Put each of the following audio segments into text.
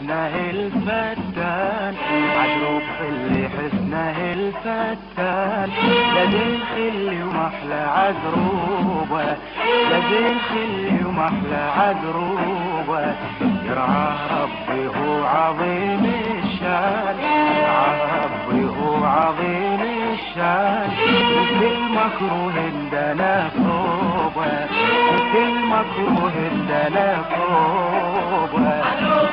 حسنه الفتان عجروب خلي حسنه الفتان يا زين خلي ومحلى عذروبه يا زين خلي ومحلى عذروبه يرعى ربي هو عظيم الشان يرعى ربي هو عظيم الشان كل مكروه عندنا صوبه كل مكروه عندنا صوبه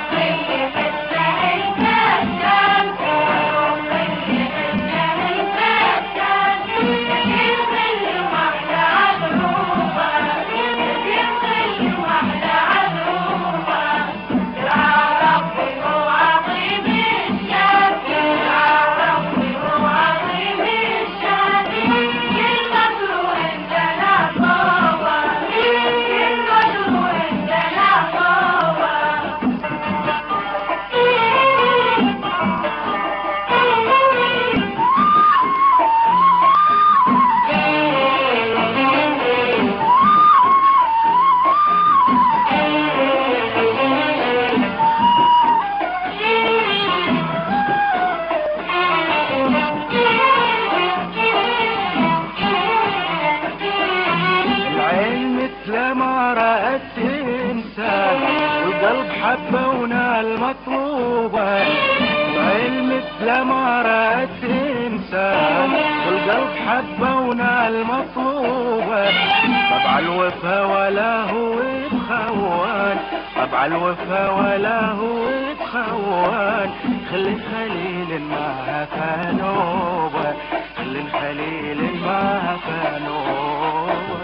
العين مثل ما رأت إنسان والقلب حبة ونال مطلوبة العين مثل ما رأت إنسان والقلب حبة ونال مطلوبة طبع الوفا ولا هو بخوان طبع الوفا ولا هو بخوان خلي خليل ما فانوبة خلي الخليل ما فانوبة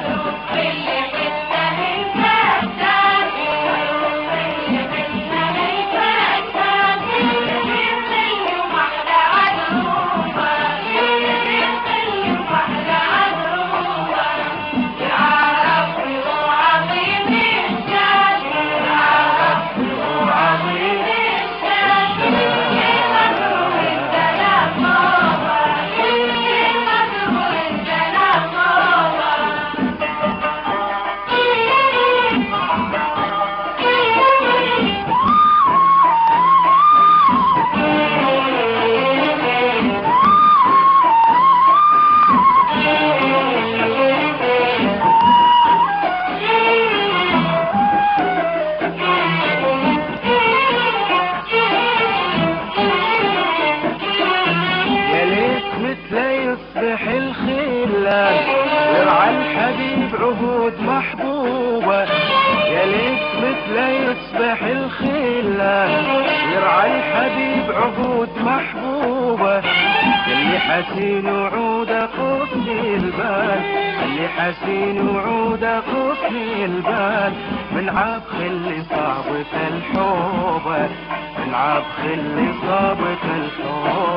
يا ليت مثل يصبح الخلان يرعى الحبيب عهود محبوبة يا ليت مثل يصبح الخلان يرعى الحبيب عهود محبوبة اللي حسين وعودة قصني البال اللي حسين وعودة قصني البال من عاب خلي صابت الحوبة من عاب خلي صابت الحوبة